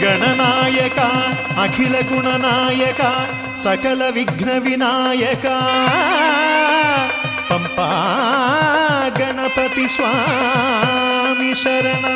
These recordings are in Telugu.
గణనాయక అఖిల గుణనాయక సకల విఘ్న వినాయక పంపా గణపతి స్వామి శరణం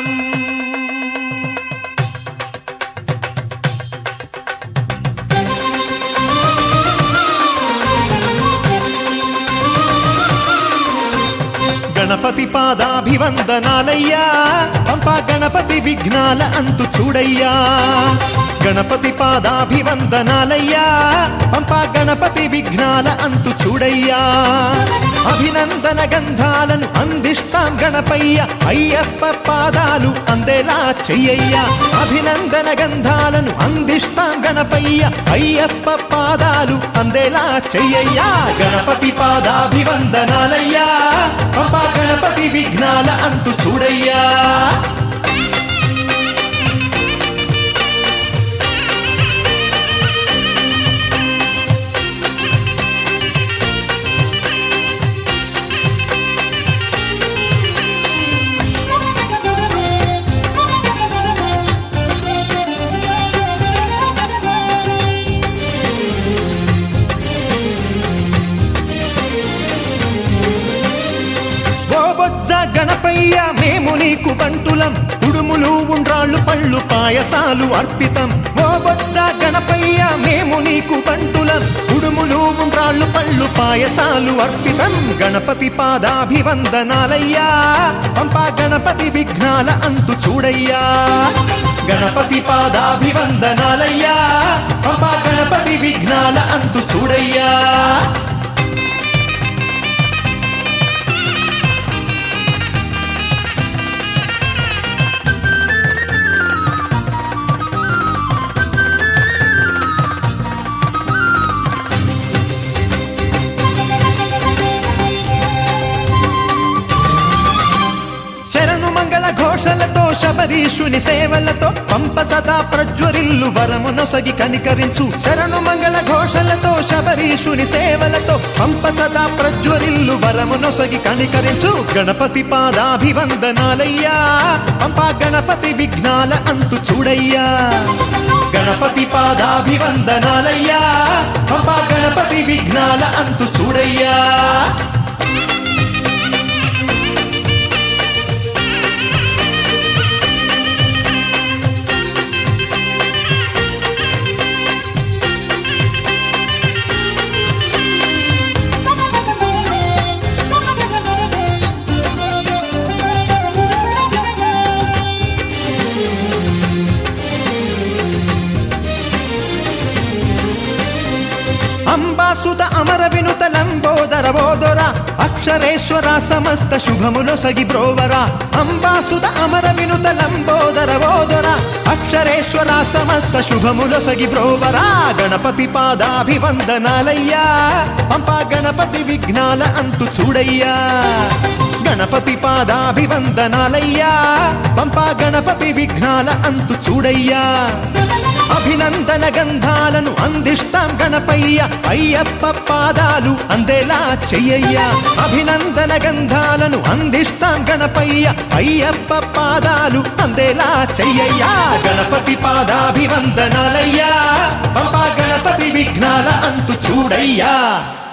గణపతి పాదాభివందనాలయ్యా పంపా గణపతి విఘ్నాల అంతు చూడయ్యా గణపతి పాదాభివందనాలయ్యా పంపా గణపతి విఘ్నాల అంతు చూడయ్యా అభినందన గంధాలను అందిస్తాం గణపయ్య అయ్యప్ప పాదాలు అందేలా చెయ్యయ్యా అభినందన గంధాలను అందిస్తాం గణపయ్య అయ్యప్ప పాదాలు అందేలా చెయ్యయ్యా గణపతి పాదాభివందనాలయ్యా పంపా గణపతి విఘ్నాల అంతు చూడయ్యా ఓ బొజ్జ గణపయ్య మేము నీకు బంటులం కుడుములు ఉండ్రాళ్ళు పళ్ళు పాయసాలు అర్పితం ఓ బొజ్జ గణపయ్య మేము నీకు బంటులం కుడుములు ఉండ్రాళ్ళు పళ్ళు పాయసాలు అర్పితం గణపతి పాదాభివందనాలయ్యా పంపా గణపతి విఘ్నాల అంతు చూడయ్యా గణపతి పాదాభివందనాలయ్యా పంపా గణపతి విఘ్నాల అంతు చూడయ్యా శరణు మంగళ ఘోషలతో శబరీషుని సేవలతో పంప సదా ప్రజ్వరిల్లు వరము నొసగి కనికరించు శరణు మంగళ ఘోషలతో శబరీషుని సేవలతో పంప సదా ప్రజ్వరిల్లు వరము నొసగి కనికరించు గణపతి పాదాభివందనాలయ్యా పంప గణపతి విఘ్నాల అంతు చూడయ్యా గణపతి పాదాభివందనాలయ్యా పంప గణపతి విఘ్నాల అంతు చూడయ్యా అంబాసుత అమర వినుత లంబోదర బోదర అక్షరేశ్వర సమస్త శుభములు సగి బ్రోవర అంబాసుత అమర వినుత లంబోదర బోదర అక్షరేశ్వర సమస్త శుభములు సగి బ్రోవర గణపతి పాదాభివందనాలయ్యా పంపా గణపతి విఘ్నాల అంతు చూడయ్యా గణపతి పాదాభివందనాలయ్యా పంపా గణపతి విఘ్నాల అంతు చూడయ్యా అభినందన గంధాలను అందిస్తాం గణపయ్య అయ్యప్ప పాదాలు అందేలా చెయ్యయ్యా అభినందన గంధాలను అందిస్తాం గణపయ్య అయ్యప్ప పాదాలు అందేలా చెయ్యయ్యా గణపతి పాదాభివందనాలయ్యా పంపా గణపతి విఘ్నాల అంతు చూడయ్యా